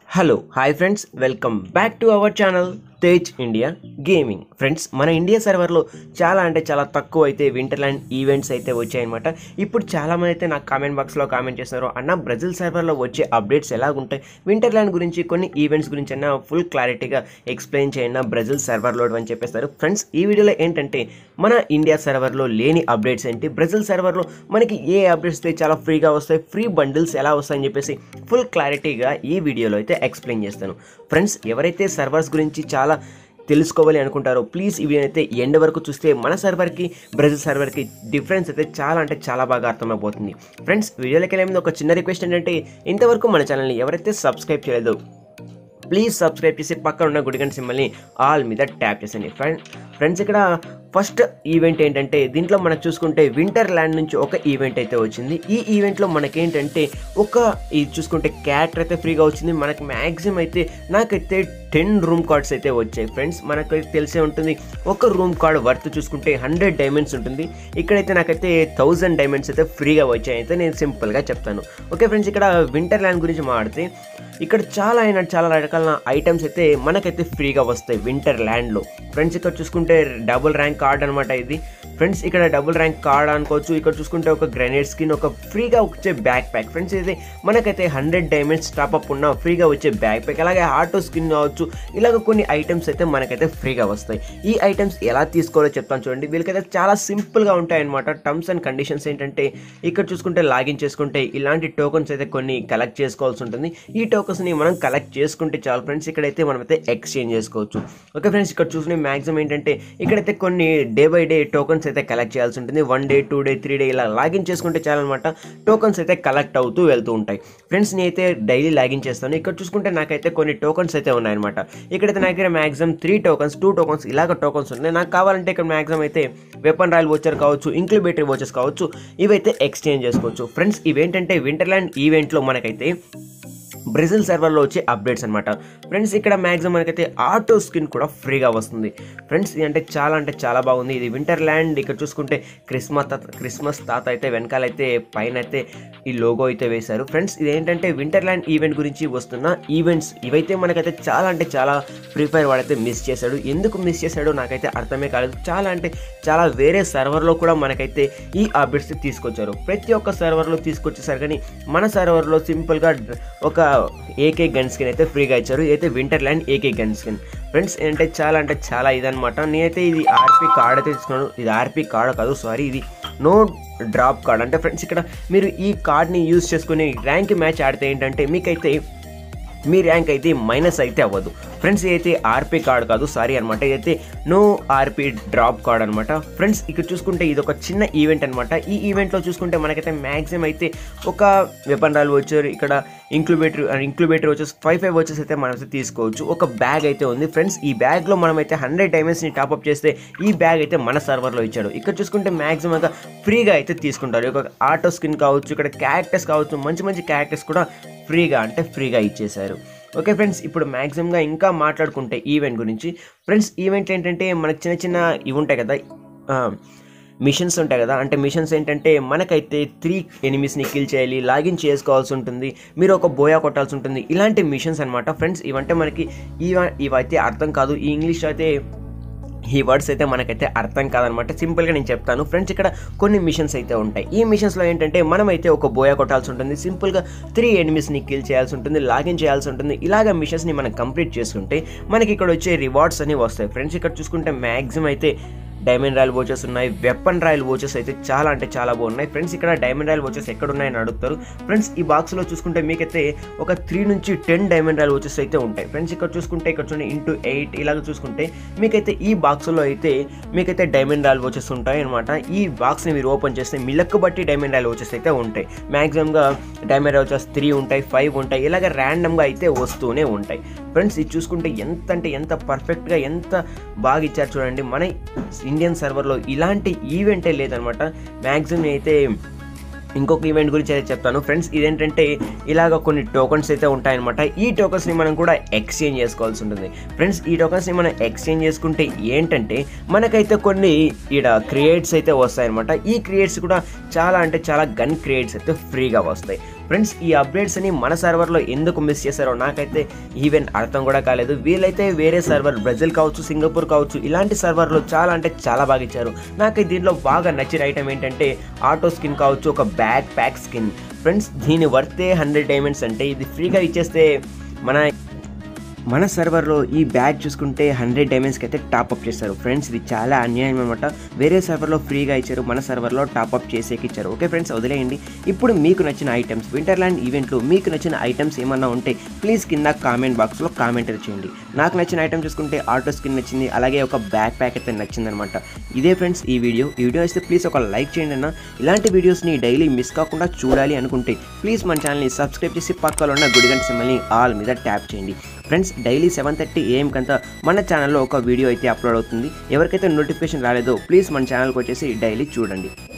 hello hi friends welcome back to our channel Tej India gaming friends మన India సర్వర్లో చాలా అంటే చాలా తక్కువ అయితే వింటర్లాండ్ ఈవెంట్స్ అయితే వచ్చాయన్నమాట ఇప్పుడు చాలామంది అయితే నాకు కామెంట్ బాక్స్లో కామెంట్ చేస్తున్నారు అన్న బ్రెజిల్ సర్వర్లో వచ్చే అప్డేట్స్ ఎలా ఉంటాయి వింటర్లాండ్ గురించి కొన్ని ఈవెంట్స్ గురించి అన్న ఫుల్ క్లారిటీగా ఎక్స్ప్లెయిన్ చేయండి బ్రెజిల్ సర్వర్లో అని చెప్పేస్తారు ఫ్రెండ్స్ ఈ వీడియోలో ఏంటంటే మన ఇండియా సర్వర్లో లేని అప్డేట్స్ ఏంటి బ్రెజిల్ సర్వర్లో మనకి ఏ అప్డేట్స్ అయితే చాలా ఫ్రీగా వస్తాయి ఫ్రీ బండిల్స్ ఎలా వస్తాయని చెప్పేసి ఫుల్ క్లారిటీగా ఈ వీడియోలో అయితే ఎక్స్ప్లెయిన్ చేస్తాను ఫ్రెండ్స్ ఎవరైతే సర్వర్స్ గురించి చాలా తెలుసుకోవాలి అనుకుంటారో ప్లీజ్ ఇవి అయితే ఎండ్ వరకు చూస్తే మన సర్వర్కి బ్రెజిల్ సర్వర్కి డిఫరెన్స్ అయితే చాలా అంటే చాలా బాగా అర్థమైపోతుంది ఫ్రెండ్స్ వీడియోలోకి వెళ్ళే ముందు ఒక చిన్న రిక్వెస్ట్ ఏంటంటే ఇంతవరకు మన ఛానల్ని ఎవరైతే సబ్స్క్రైబ్ చేయలేదో ప్లీజ్ సబ్స్క్రైబ్ చేసి పక్కన ఉన్న గుడిగంట సింబల్ని ఆల్ మీద ట్యాప్ చేసండి ఫ్రెండ్ ఫ్రెండ్స్ ఇక్కడ ఫస్ట్ ఈవెంట్ ఏంటంటే దీంట్లో మనకు చూసుకుంటే వింటర్ ల్యాండ్ నుంచి ఒక ఈవెంట్ అయితే వచ్చింది ఈ ఈవెంట్లో మనకేంటంటే ఒక ఇది చూసుకుంటే క్యారెక్టర్ అయితే ఫ్రీగా వచ్చింది మనకి మ్యాక్సిమం అయితే నాకైతే టెన్ రూమ్ కార్డ్స్ అయితే వచ్చాయి ఫ్రెండ్స్ మనకు తెలిసే ఉంటుంది ఒక రూమ్ కార్డ్ వర్త్ చూసుకుంటే హండ్రెడ్ డైమండ్స్ ఉంటుంది ఇక్కడైతే నాకైతే థౌజండ్ డైమండ్స్ అయితే ఫ్రీగా వచ్చాయి అయితే నేను సింపుల్గా చెప్తాను ఓకే ఫ్రెండ్స్ ఇక్కడ వింటర్ ల్యాండ్ గురించి మాట్లాడితే ఇక్కడ చాలా అయిన చాలా రకాల ఐటమ్స్ అయితే మనకైతే ఫ్రీగా వస్తాయి వింటర్ ల్యాండ్లో ఫ్రెండ్స్ ఇక్కడ చూసుకుంటే డబుల్ ర్యాంక్ కార్డ్ అనమాట ఇది ఫ్రెండ్స్ ఇక్కడ డబుల్ ర్యాంక్ కార్డ్ అనుకోవచ్చు ఇక్కడ చూసుకుంటే ఒక గ్రెనేడ్ స్కిన్ ఒక ఫ్రీగా వచ్చే బ్యాక్ ప్యాక్ ఫ్రెండ్స్ ఇది మనకైతే హండ్రెడ్ డైమండ్స్ టాప్అప్ ఉన్న ఫ్రీగా వచ్చే బ్యాక్ ప్యాక్ అలాగే ఆటో స్కిన్ కావచ్చు ఇలాగ కొన్ని ఐటమ్స్ అయితే మనకైతే ఫ్రీగా వస్తాయి ఈ ఐటమ్స్ ఎలా తీసుకోవాలో చెప్తాను చూడండి వీళ్ళకైతే చాలా సింపుల్గా ఉంటాయి అనమాట టర్మ్స్ అండ్ కండిషన్స్ ఏంటంటే ఇక్కడ చూసుకుంటే లాగిన్ చేసుకుంటే ఇలాంటి టోకన్స్ అయితే కొన్ని కలెక్ట్ చేసుకోవాల్సి ఉంటుంది ఈ టోకన్స్ని మనం కలెక్ట్ చేసుకుంటే చాలు ఫ్రెండ్స్ ఇక్కడైతే మనమైతే ఎక్స్చేంజ్ చేసుకోవచ్చు ఓకే ఫ్రెండ్స్ ఇక్కడ చూసిన మ్యాక్సిమం ఏంటంటే ఇక్కడైతే కొన్ని డే బై డే టోకన్స్ అయితే కలెక్ట్ చేయాల్సి ఉంటుంది one day two day three day ఇలా లాగిన్ చేసుకుంటే చాలన్నమాట టోకన్స్ అయితే కలెక్ట్ అవుతూ వెళ్తూ ఉంటాయి ఫ్రెండ్స్ నేనైతే డైలీ లాగిన్ చేస్తాను ఇక్కడ చూసుకుంటే నాకైతే కొన్ని టోకన్స్ అయితే ఉన్నాయన్నమాట ఇక్కడైతే నా దగ్గర maximum three tokens two tokens ఇలాగ టోకన్స్ ఉన్నాయి నాకు కావాలంటే ఇక్కడ మ్యాక్సిమం అయితే వెపన్ రాయల్ వచ్చర్ కావచ్చు ఇంక్యుబేటరీ వచ్చర్స్ కావచ్చు ఇవైతే ఎక్స్చేంజ్ చేసుకోవచ్చు ఫ్రెండ్స్ ఇవేంటంటే వింటర్లాండ్ ఈవెంట్లో మనకైతే బ్రెజిల్ సర్వర్లో వచ్చే అప్డేట్స్ అనమాట ఫ్రెండ్స్ ఇక్కడ మ్యాక్సిమం మనకైతే ఆటో స్కిన్ కూడా ఫ్రీగా వస్తుంది ఫ్రెండ్స్ ఇది అంటే చాలా అంటే చాలా బాగుంది ఇది వింటర్ ల్యాండ్ ఇక్కడ చూసుకుంటే క్రిస్మస్ తాత క్రిస్మస్ తాత అయితే వెనకాలైతే పైన అయితే ఈ లోగో అయితే వేశారు ఫ్రెండ్స్ ఇది ఏంటంటే వింటర్ ల్యాండ్ ఈవెంట్ గురించి వస్తున్న ఈవెంట్స్ ఇవైతే మనకైతే చాలా అంటే చాలా ఫ్రీ ఫైర్ వాడైతే మిస్ చేశాడు ఎందుకు మిస్ చేశాడో నాకైతే అర్థమే కాలేదు చాలా అంటే చాలా వేరే సర్వర్లో కూడా మనకైతే ఈ అప్డేట్స్ తీసుకొచ్చారు ప్రతి ఒక్క సర్వర్లో తీసుకొచ్చేసారు కానీ మన సర్వర్లో సింపుల్గా ఒక ఏకే గన్ స్కిన్ అయితే ఫ్రీగా ఇచ్చారు ఇదైతే winter land AK gun skin friends ఏంటంటే చాలా అంటే చాలా ఇదనమాట నేనైతే ఇది ఆర్పీ కార్డ్ అయితే తీసుకున్నాను ఇది ఆర్పీ కార్డ్ కాదు సారీ ఇది నో డ్రాప్ కార్డ్ అంటే ఫ్రెండ్స్ ఇక్కడ మీరు ఈ కార్డ్ని యూజ్ చేసుకుని ర్యాంక్ మ్యాచ్ ఆడితే ఏంటంటే మీకైతే మీ ర్యాంక్ అయితే మైనస్ అయితే అవ్వదు ఫ్రెండ్స్ ఇదైతే ఆర్పీ కార్డ్ కాదు సారీ అనమాట ఇదైతే నో ఆర్పీ డ్రాప్ కార్డ్ అనమాట ఫ్రెండ్స్ ఇక్కడ చూసుకుంటే ఇది ఒక చిన్న ఈవెంట్ అనమాట ఈ ఈవెంట్లో చూసుకుంటే మనకైతే మ్యాక్సిమం అయితే ఒక వెపన్ రాల్ వచ్చారు ఇక్కడ ఇంక్లూబేటర్ ఇంక్లూబేటర్ వచ్చేసి ఫైవ్ ఫైవ్ వచ్చేసి అయితే మనం అయితే తీసుకోవచ్చు ఒక బ్యాగ్ అయితే ఉంది ఫ్రెండ్స్ ఈ బ్యాగ్లో మనం అయితే హండ్రెడ్ డైమండ్స్ని టాప్అప్ చేస్తే ఈ బ్యాగ్ అయితే మన సర్వర్లో ఇచ్చాడు ఇక్కడ చూసుకుంటే మ్యాక్సిమంగా ఫ్రీగా అయితే తీసుకుంటారు ఒక ఆటో స్కిన్ కావచ్చు ఇక్కడ క్యారెక్టర్స్ కావచ్చు మంచి మంచి క్యారెక్టర్స్ కూడా ఫ్రీగా అంటే ఫ్రీగా ఇచ్చేశారు ఓకే ఫ్రెండ్స్ ఇప్పుడు మ్యాక్సిమంగా ఇంకా మాట్లాడుకుంటే ఈవెంట్ గురించి ఫ్రెండ్స్ ఈవెంట్ ఏంటంటే మనకు చిన్న చిన్న ఇవి ఉంటాయి కదా మిషన్స్ ఉంటాయి కదా అంటే మిషన్స్ ఏంటంటే మనకైతే త్రీ ఎనిమిస్ని కిల్ చేయాలి లాగిన్ చేసుకోవాల్సి ఉంటుంది మీరు ఒక బోయా కొట్టాల్సి ఉంటుంది ఇలాంటి మిషన్స్ అనమాట ఫ్రెండ్స్ ఇవంటే మనకి ఇవ ఇవైతే అర్థం కాదు ఈ ఇంగ్లీష్ అయితే ఈ వర్డ్స్ అయితే మనకైతే అర్థం కాదనమాట సింపుల్గా నేను చెప్తాను ఫ్రెండ్స్ ఇక్కడ కొన్ని మిషన్స్ అయితే ఉంటాయి ఈ మిషన్స్లో ఏంటంటే మనమైతే ఒక బోయా కొట్టాల్సి ఉంటుంది సింపుల్గా త్రీ ఎనిమిస్ని కిల్ చేయాల్సి ఉంటుంది లాగిన్ చేయాల్సి ఉంటుంది ఇలాగ మిషన్స్ని మనం కంప్లీట్ చేసుకుంటే మనకి ఇక్కడ వచ్చే రివార్డ్స్ అనేవి వస్తాయి ఫ్రెండ్స్ ఇక్కడ చూసుకుంటే మ్యాక్సిమం అయితే డైమండ్ రాయల్ వోచెస్ ఉన్నాయి వెపన్ రాయల్ వోచెస్ అయితే చాలా అంటే చాలా బాగున్నాయి ఫ్రెండ్స్ ఇక్కడ డైమండ్ రాయల్ వోచెస్ ఎక్కడ ఉన్నాయని అడుగుతారు ఫ్రెండ్స్ ఈ బాక్స్లో చూసుకుంటే మీకైతే ఒక త్రీ నుంచి టెన్ డైమండ్ రాయల్ వోచెస్ అయితే ఉంటాయి ఫ్రెండ్స్ ఇక్కడ చూసుకుంటే ఇక్కడ చూడండి ఇంటూ ఎయిట్ ఇలాగ చూసుకుంటే మీకైతే ఈ బాక్స్లో అయితే మీకైతే డైమండ్ రాయల్ వోచెస్ ఉంటాయి అనమాట ఈ బాక్స్ని మీరు ఓపెన్ చేస్తే మిలక్కు బట్టి డైమండ్ రాయల్ వోచెస్ అయితే ఉంటాయి మ్యాక్సిమంగా డైమండ్ రాయల్ వోచెస్ త్రీ ఉంటాయి ఫైవ్ ఉంటాయి ఇలాగ ర్యాండమ్గా అయితే వస్తూనే ఉంటాయి ఫ్రెండ్స్ ఇది చూసుకుంటే ఎంత అంటే ఎంత పర్ఫెక్ట్గా ఎంత బాగా ఇచ్చారు చూడండి మన ఇండియన్ సర్వర్లో ఇలాంటి ఈవెంటే లేదనమాట మ్యాక్సిమం అయితే ఇంకొక ఈవెంట్ గురించి అయితే చెప్తాను ఫ్రెండ్స్ ఇదేంటంటే ఇలాగ కొన్ని టోకన్స్ అయితే ఉంటాయన్నమాట ఈ టోకన్స్ని మనం కూడా ఎక్స్చేంజ్ చేసుకోవాల్సి ఉంటుంది ఫ్రెండ్స్ ఈ టోకన్స్ని మనం ఎక్స్చేంజ్ చేసుకుంటే ఏంటంటే మనకైతే కొన్ని ఈడ క్రియేట్స్ అయితే వస్తాయన్నమాట ఈ క్రియేట్స్ కూడా చాలా అంటే చాలా గన్ క్రియేట్స్ అయితే ఫ్రీగా వస్తాయి ఫ్రెండ్స్ ఈ అప్డేట్స్ అని మన సర్వర్లో ఎందుకు మిస్ చేశారో నాకైతే ఈవెన్ అర్థం కూడా కాలేదు వీళ్ళైతే వేరే సర్వర్ బ్రెజిల్ కావచ్చు సింగపూర్ కావచ్చు ఇలాంటి సర్వర్లో చాలా అంటే చాలా బాగా ఇచ్చారు నాకు దీంట్లో బాగా నచ్చిన ఐటమ్ ఏంటంటే ఆటో స్కిన్ కావచ్చు ఒక బ్యాక్ ప్యాక్ స్కిన్ ఫ్రెండ్స్ దీని వర్తే హండ్రెడ్ డైమండ్స్ అంటే ఇది ఫ్రీగా ఇచ్చేస్తే మన మన సర్వర్లో ఈ బ్యాగ్ చూసుకుంటే హండ్రెడ్ డైమండ్స్కి అయితే టాప్అప్ చేస్తారు ఫ్రెండ్స్ ఇది చాలా అన్యాయం అనమాట వేరే సర్వర్లో ఫ్రీగా ఇచ్చారు మన సర్వర్లో టాప్అప్ చేసేకి ఇచ్చారు ఓకే ఫ్రెండ్స్ వదిలేయండి ఇప్పుడు మీకు నచ్చిన ఐటమ్స్ వింటర్లాండ్ ఈవెంట్లో మీకు నచ్చిన ఐటమ్స్ ఏమన్నా ఉంటే ప్లీజ్ కింద కామెంట్ బాక్స్లో కామెంట్ చేయండి నాకు నచ్చిన ఐటమ్ చూసుకుంటే ఆటో స్కిన్ నచ్చింది అలాగే ఒక బ్యాక్ ప్యాక్ అయితే నచ్చిందనమాట ఇదే ఫ్రెండ్స్ ఈ వీడియో ఈ వీడియో అయితే ప్లీజ్ ఒక లైక్ చేయండి అన్న ఇలాంటి వీడియోస్ని డైలీ మిస్ కాకుండా చూడాలి అనుకుంటే ప్లీజ్ మన ఛానల్ని సబ్స్క్రైబ్ చేసి పక్కలో ఉన్న గుడిగంట సింబల్ని ఆల్ మీద ట్యాప్ చేయండి ఫ్రెండ్స్ డైలీ సెవెన్ థర్టీ ఏఎంకంతా మన ఛానల్లో ఒక వీడియో అయితే అప్లోడ్ అవుతుంది ఎవరికైతే నోటిఫికేషన్ రాలేదో ప్లీజ్ మన ఛానల్కి వచ్చేసి డైలీ చూడండి